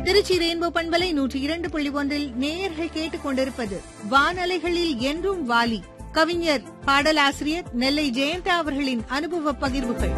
Trichy rainbow பண்பலை நூற்றி இரண்டு புள்ளி ஒன்றில் நேயர்கள் கேட்டுக் கொண்டிருப்பது வானலைகளில் என்றும் வாலி கவிஞர் பாடலாசிரியர் நெல்லை ஜெயந்தா அவர்களின் அனுபவ பகிர்வுகள்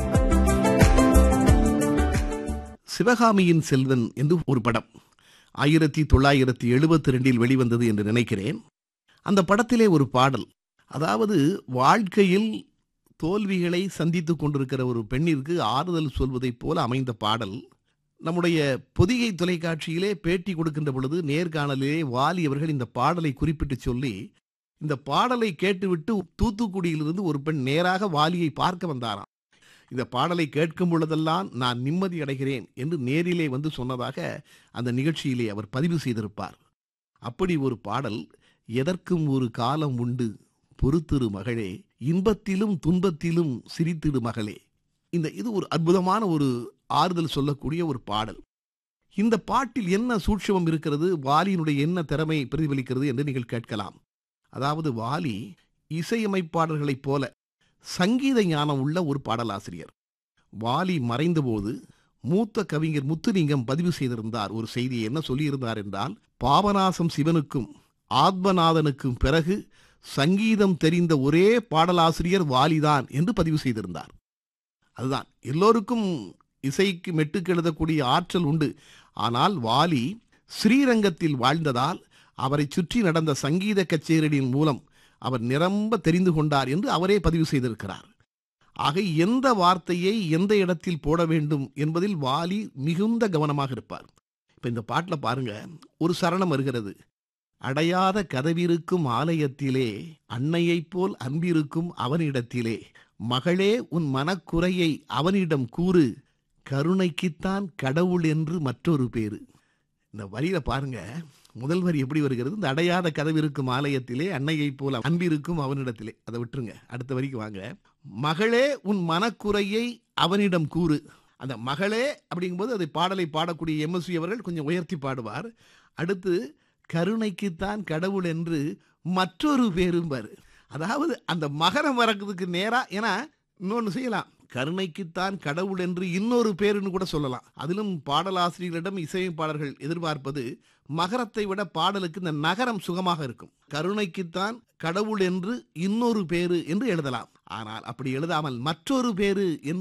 சிவகாமியின் செல்வன் என்று ஒரு படம் ஆயிரத்தி தொள்ளாயிரத்தி எழுபத்தி ரெண்டில் வெளிவந்தது என்று நினைக்கிறேன் அந்த படத்திலே ஒரு பாடல் அதாவது வாழ்க்கையில் தோல்விகளை சந்தித்துக் கொண்டிருக்கிற ஒரு பெண்ணிற்கு ஆறுதல் சொல்வதைப் போல அமைந்த பாடல் நம்முடைய பொதிகை தொலைக்காட்சியிலே பேட்டி கொடுக்கின்ற பொழுது நேர்காணலிலே வாலி அவர்கள் இந்த பாடலை குறிப்பிட்டு சொல்லி இந்த பாடலை கேட்டுவிட்டு தூத்துக்குடியிலிருந்து ஒரு பெண் நேராக வாலியை பார்க்க வந்தாராம் இந்த பாடலை கேட்கும் பொழுதெல்லாம் நான் நிம்மதி அடைகிறேன் என்று நேரிலே வந்து சொன்னதாக அந்த நிகழ்ச்சியிலே அவர் பதிவு செய்திருப்பார் அப்படி ஒரு பாடல் எதற்கும் ஒரு காலம் உண்டு பொறுத்திரு மகளே இன்பத்திலும் துன்பத்திலும் சிரித்திடு மகளே இந்த இது ஒரு அற்புதமான ஒரு ஆறுதல் சொல்லக்கூடிய ஒரு பாடல் இந்த பாட்டில் என்ன சூட்சமம் இருக்கிறது வாலியினுடைய என்ன திறமை பிரதிபலிக்கிறது என்று நீங்கள் கேட்கலாம் அதாவது வாலி இசையமைப்பாளர்களைப் போல சங்கீத ஞானம் உள்ள ஒரு பாடலாசிரியர் வாலி மறைந்தபோது மூத்த கவிஞர் முத்துலிங்கம் பதிவு செய்திருந்தார் ஒரு செய்தியை என்ன சொல்லியிருந்தார் என்றால் பாபநாசம் சிவனுக்கும் ஆத்மநாதனுக்கும் பிறகு சங்கீதம் தெரிந்த ஒரே பாடலாசிரியர் வாலிதான் என்று பதிவு செய்திருந்தார் அதுதான் எல்லோருக்கும் இசைக்கு மெட்டுக்கு எழுதக்கூடிய ஆற்றல் உண்டு ஆனால் வாலி ஸ்ரீரங்கத்தில் வாழ்ந்ததால் அவரை சுற்றி நடந்த சங்கீத கச்சேரியின் மூலம் அவர் நிரம்ப தெரிந்து கொண்டார் என்று அவரே பதிவு செய்திருக்கிறார் ஆக எந்த வார்த்தையை எந்த இடத்தில் போட வேண்டும் என்பதில் வாலி மிகுந்த கவனமாக இருப்பார் இப்ப இந்த பாட்டில் பாருங்க ஒரு சரணம் வருகிறது அடையாத கதவிருக்கும் ஆலயத்திலே அன்னையைப் போல் அன்பிருக்கும் அவனிடத்திலே மகளே உன் மனக்குறையை அவனிடம் கூறு கருணைக்குத்தான் கடவுள் என்று மற்றொரு பேரு இந்த வரியில பாருங்க முதல் வரி எப்படி வருகிறது இந்த அடையாத கதவிருக்கும் ஆலயத்திலே அன்னையைப் போல அன்பிருக்கும் அவனிடத்திலே அதை விட்டுருங்க அடுத்த வரிக்கு வாங்க மகளே உன் மனக்குறையை அவனிடம் கூறு அந்த மகளே அப்படிங்கும்போது அதை பாடலை பாடக்கூடிய எம்எஸ்வி அவர்கள் கொஞ்சம் உயர்த்தி பாடுவார் அடுத்து கருணைக்குத்தான் கடவுள் என்று மற்றொரு பேரும் பாரு அதாவது அந்த மகரம் வரக்கிறதுக்கு நேரா ஏன்னா இன்னொன்று செய்யலாம் கருணைக்குத்தான் கடவுள் என்று இன்னொரு பேருன்னு கூட சொல்லலாம் அதிலும் பாடலாசிரியர்களிடம் இசையமைப்பாளர்கள் எதிர்பார்ப்பது மகரத்தை விட பாடலுக்கு இந்த நகரம் சுகமாக இருக்கும் கருணைக்குத்தான் கடவுள் என்று இன்னொரு பேரு என்று எழுதலாம் ஆனால் அப்படி எழுதாமல் மற்றொரு பேரு என்று